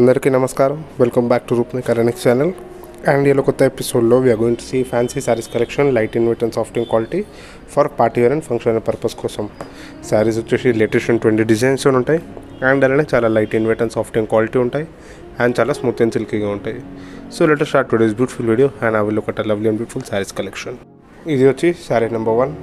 అందరికీ నమస్కారం welcome back to Roopni కరెనిక్స్ ఛానల్ అండ్ ఇలా కొత్త ఎపిసోడ్లో we're going to see fancy saris collection light in weight and soft in quality for party wear and function purpose కోసం శారీస్ వచ్చేసి లేటెస్ట్ అండ్ ట్వంటీ డిజైన్స్ ఉంటాయి and అలానే చాలా light in weight and soft in quality ఉంటాయి and చాలా smooth and సిల్కీగా ఉంటాయి so let's start today's beautiful video and I will ఒక lovely and beautiful saris collection ఇది వచ్చి sari number one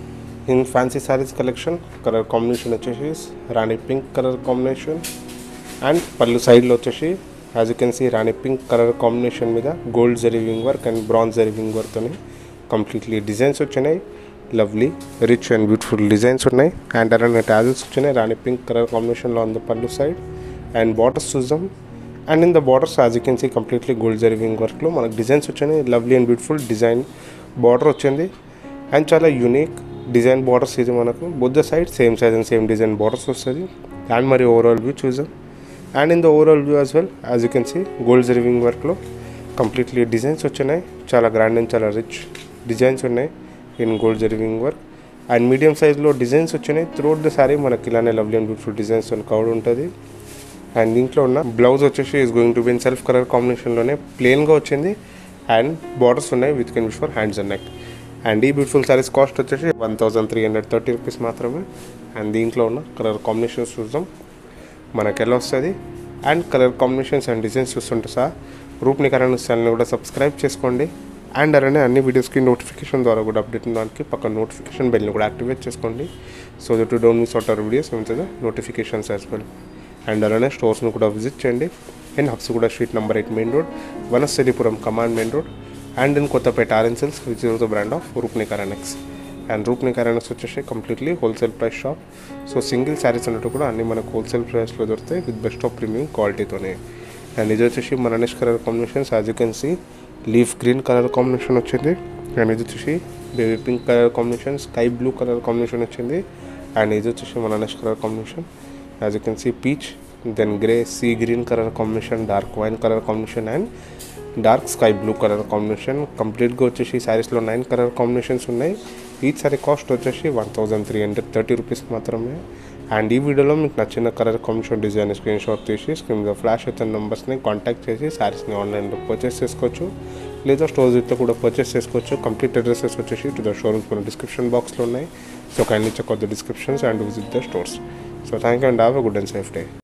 in fancy saris collection colour combination వచ్చేసి rani pink colour combination and పళ్ళు సైడ్లో వచ్చేసి as you can see rani pink colour combination మీద gold జరీవింగ్ work and bronze జరీవింగ్ వర్క్తో కంప్లీట్లీ డిజైన్స్ వచ్చినాయి lovely rich and beautiful designs ఉన్నాయి అండ్ అలానే టాజల్స్ వచ్చినాయి రాణి పింక్ కలర్ కాంబినేషన్లో ఆన్ ద పళ్ళు సైడ్ అండ్ బార్డర్స్ చూద్దాం and in the borders as you can see completely gold జరీవింగ్ వర్క్లో మనకు డిజైన్స్ వచ్చినాయి lovely and beautiful design border వచ్చింది అండ్ చాలా యూనిక్ డిజైన్ బార్డర్స్ ఇది మనకు both side same size and same design borders వస్తుంది అండ్ మరి ఓవరాల్ వ్యూ చూద్దాం and in the overall view as well as you can see gold జర్వింగ్ వర్క్లో completely designs వచ్చినాయి చాలా గ్రాండ్ అండ్ చాలా రిచ్ డిజైన్స్ ఉన్నాయి ఇన్ గోల్డ్ జర్వింగ్ వర్క్ అండ్ మీడియం సైజ్లో డిజైన్స్ వచ్చినాయి త్రూఅవుట్ ద సారీ మనకి ఇలానే lovely and beautiful designs cover ఉంటుంది అండ్ దీంట్లో ఉన్న బ్లౌజ్ వచ్చేసి is going to be in self colour కాంబినేషన్లోనే ప్లెయిన్గా వచ్చింది అండ్ బార్డర్స్ ఉన్నాయి with can wish for hands and neck and ఈ బ్యూటిఫుల్ సారీస్ కాస్ట్ వచ్చేసి one thousand three hundred thirty rupees మాత్రమే అండ్ దీంట్లో ఉన్న కలర్ కాంబినేషన్స్ చూద్దాం మనకి ఎలా వస్తుంది and colour combinations and designs చూస్తుంటే సార్ రూప్ని కరెంట్ ఛానల్ని కూడా సబ్స్క్రైబ్ చేసుకోండి అండ్ అలానే అన్ని వీడియోస్కి నోటిఫికేషన్ ద్వారా కూడా అప్డేట్ ఉండడానికి పక్కన నోటిఫికేషన్ బెల్ని కూడా యాక్టివేట్ చేసుకోండి so that don't miss out our videos ఉంటుంది నోటిఫికేషన్స్ యాజ్ వెల్ అండ్ అలానే స్టోర్స్ని కూడా విజిట్ చేయండి in Habsiguda street number eight main road Vanasthalipuram command main road and in Kothapet ఆరెన్సెల్స్ which is the brand of Roopni కరెనెక్స్ అండ్ రూప్ని కరెనెక్స్ వచ్చేసి completely wholesale price shop so single saris అన్నట్టు కూడా అన్ని మనకు హోల్సేల్ ప్రైస్లో దొరుకుతాయి విత్ బెస్ట్ ఆఫ్ ప్రీమియం క్వాలిటీతోనే అండ్ ఇది వచ్చేసి మన next colour combinations as you can see leaf green colour combination వచ్చింది అండ్ ఇది వచ్చేసి baby pink colour combination sky blue colour combination వచ్చింది అండ్ ఇది వచ్చేసి మన next colour combination as you can see peach then grey sea green colour combination dark wine colour combination and dark sky blue colour combination కంప్లీట్గా వచ్చేసి శారీస్లో nine colour combinations ఉన్నాయి ఈ sari cost వచ్చేసి one thousand three hundred thirty rupees మాత్రమే and ఈ వీడియోలో మీకు నచ్చిన colour combination design screenshot తీసి స్క్రీన్ మీద ఫ్లాష్ అయితే నెంబర్స్ని కాంటాక్ట్ చేసి శారీస్ని ఆన్లైన్లో పర్చేస్ చేసుకోవచ్చు లేదా స్టోర్స్ ఇట్లా కూడా పర్చేస్ చేసుకోవచ్చు కంప్లీట్ అడ్రసెస్ వచ్చేసి టు ద షోరూమ్స్ మన డిస్క్రిప్షన్ బాక్స్లో ఉన్నాయి so kindly check out the descriptions and visit the stores so thank you and have a good and safe day